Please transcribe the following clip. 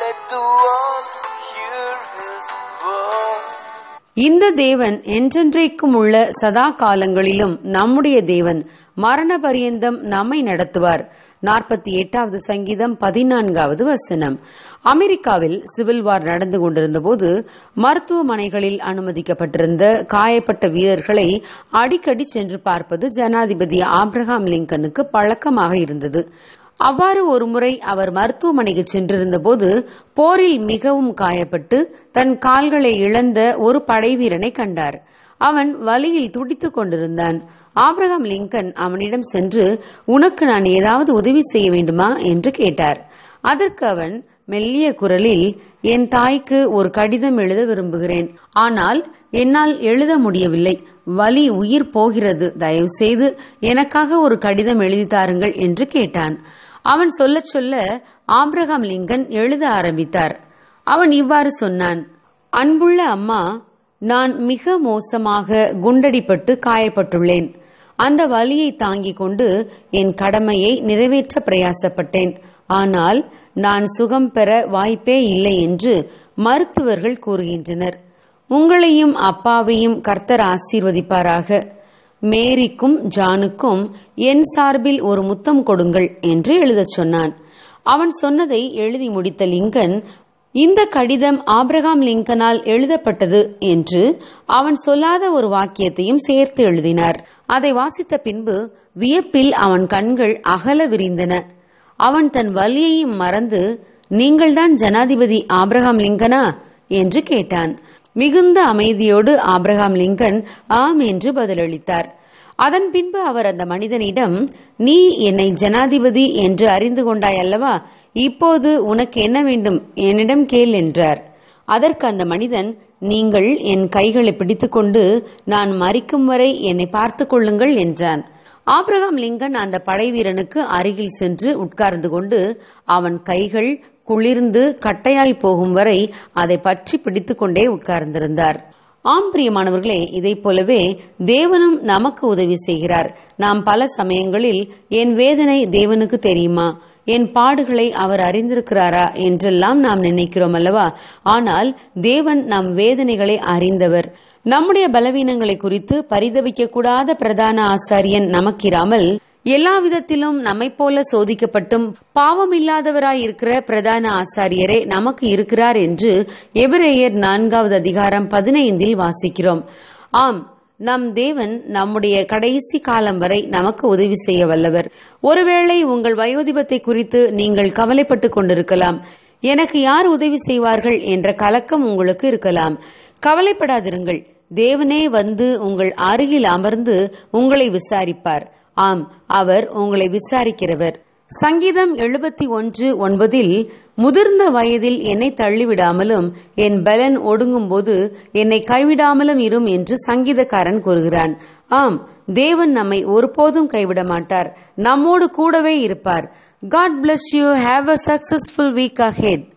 Let the world hear his word. இந்த தேவன் என்றென்றைக்கும் உள்ள சதா காலங்களிலும் நம்முடைய தேவன் மரண பரியந்தம் நம்மை நடத்துவார் நாற்பத்தி எட்டாவது சங்கீதம் பதினான்காவது வசனம் அமெரிக்காவில் சிவில் வார் நடந்து கொண்டிருந்த போது மருத்துவமனைகளில் அனுமதிக்கப்பட்டிருந்த காயப்பட்ட வீரர்களை அடிக்கடி சென்று பார்ப்பது ஜனாதிபதி ஆப்ரஹாம் லிங்கனுக்கு பழக்கமாக இருந்தது அவ்வாறு ஒருமுறை அவர் மருத்துவமனைக்கு சென்றிருந்த போது போரில் மிகவும் காயப்பட்டு தன் கால்களை இழந்த ஒரு படைவீரனை கண்டார் அவன் வலியில் துடித்துக் கொண்டிருந்தான் ஆப்ரஹாம் லிங்கன் அவனிடம் சென்று உனக்கு நான் ஏதாவது உதவி செய்ய வேண்டுமா என்று கேட்டார் அதற்கு அவன் மெல்லிய குரலில் என் தாய்க்கு ஒரு கடிதம் எழுத விரும்புகிறேன் ஆனால் என்னால் எழுத முடியவில்லை வலி உயிர் போகிறது தயவு செய்து எனக்காக ஒரு கடிதம் எழுதி தாருங்கள் என்று கேட்டான் அவன் சொல்லச் சொல்ல ஆப்ரஹாம் லிங்கன் எழுத ஆரம்பித்தார் அவன் இவ்வாறு சொன்னான் அன்புள்ள அம்மா நான் மிக மோசமாக குண்டடிப்பட்டு காயப்பட்டுள்ளேன் அந்த வலியை தாங்கிக் கொண்டு என் கடமையை நிறைவேற்ற பிரயாசப்பட்டேன் ஆனால் நான் சுகம் பெற வாய்ப்பே இல்லை என்று மருத்துவர்கள் கூறுகின்றனர் உங்களையும் அப்பாவையும் கர்த்தர் ஆசீர்வதிப்பாராக மேரிக்கும் ஜானுக்கும் என் சார்பில் ஒரு முத்தம் கொடுங்கள் என்று எழுதச் சொன்னான் அவன் சொன்னதை எழுதி முடித்த லிங்கன் இந்த கடிதம் ஆப்ரஹாம் லிங்கனால் எழுதப்பட்டது என்று அவன் சொல்லாத ஒரு வாக்கியத்தையும் சேர்த்து எழுதினார் அதை வாசித்த பின்பு வியப்பில் அவன் கண்கள் அகல விரிந்தன அவன் தன் வலியையும் மறந்து நீங்கள்தான் ஜனாதிபதி ஆப்ரஹாம் லிங்கனா என்று கேட்டான் மிகுந்த அமைதியோடு ஆப்ரஹாம் லிங்கன் ஆம் என்று பதிலளித்தார் அதன் பின்பு அவர் அந்த மனிதனிடம் நீ என்னை ஜனாதிபதி என்று அறிந்து கொண்டாய் அல்லவா இப்போது உனக்கு என்ன வேண்டும் என்னிடம் கேள் என்றார் அதற்கு அந்த மனிதன் நீங்கள் என் கைகளை பிடித்துக்கொண்டு நான் மறிக்கும் வரை என்னை பார்த்துக் கொள்ளுங்கள் என்றான் ஆப்ரஹாம் லிங்கன் அந்த படைவீரனுக்கு அருகில் சென்று உட்கார்ந்து கொண்டு அவன் கைகள் குளிர்ந்து கட்டையாய் போகும் வரை அதை பற்றி பிடித்துக் கொண்டே உட்கார்ந்திருந்தார் ஆம் பிரியமானவர்களே இதைப் போலவே தேவனும் நமக்கு உதவி செய்கிறார் நாம் பல சமயங்களில் என் வேதனை தேவனுக்கு தெரியுமா என் பாடுகளை அவர் அறிந்திருக்கிறாரா என்றெல்லாம் நாம் நினைக்கிறோம் அல்லவா ஆனால் தேவன் நம் வேதனைகளை அறிந்தவர் நம்முடைய பலவீனங்களை குறித்து பரிதவிக்க கூடாத பிரதான ஆசாரியன் நமக்கிராமல் எல்லா விதத்திலும் நம்மைப் போல சோதிக்கப்பட்டும் பாவமில்லாதவராய் இருக்கிற பிரதான ஆசாரியரே நமக்கு இருக்கிறார் என்று எபிரேயர் நான்காவது அதிகாரம் பதினைந்தில் வாசிக்கிறோம் ஆம் நம் தேவன் நம்முடைய கடைசி காலம் வரை நமக்கு உதவி செய்ய வல்லவர் ஒருவேளை உங்கள் வயோதிபத்தை குறித்து நீங்கள் கவலைப்பட்டுக் கொண்டிருக்கலாம் எனக்கு யார் உதவி செய்வார்கள் என்ற கலக்கம் உங்களுக்கு இருக்கலாம் கவலைப்படாதிருங்கள் தேவனே வந்து உங்கள் அருகில் அமர்ந்து உங்களை விசாரிப்பார் ஆம் அவர் உங்களை விசாரிக்கிறவர் சங்கீதம் எழுபத்தி ஒன்று ஒன்பதில் முதிர்ந்த வயதில் என்னை தள்ளிவிடாமலும் என் பலன் ஒடுங்கும்போது என்னை கைவிடாமலும் இரும் என்று சங்கீதக்காரன் கூறுகிறான் ஆம் தேவன் நம்மை ஒருபோதும் கைவிட மாட்டார் நம்மோடு கூடவே இருப்பார் God bless you have a successful week ahead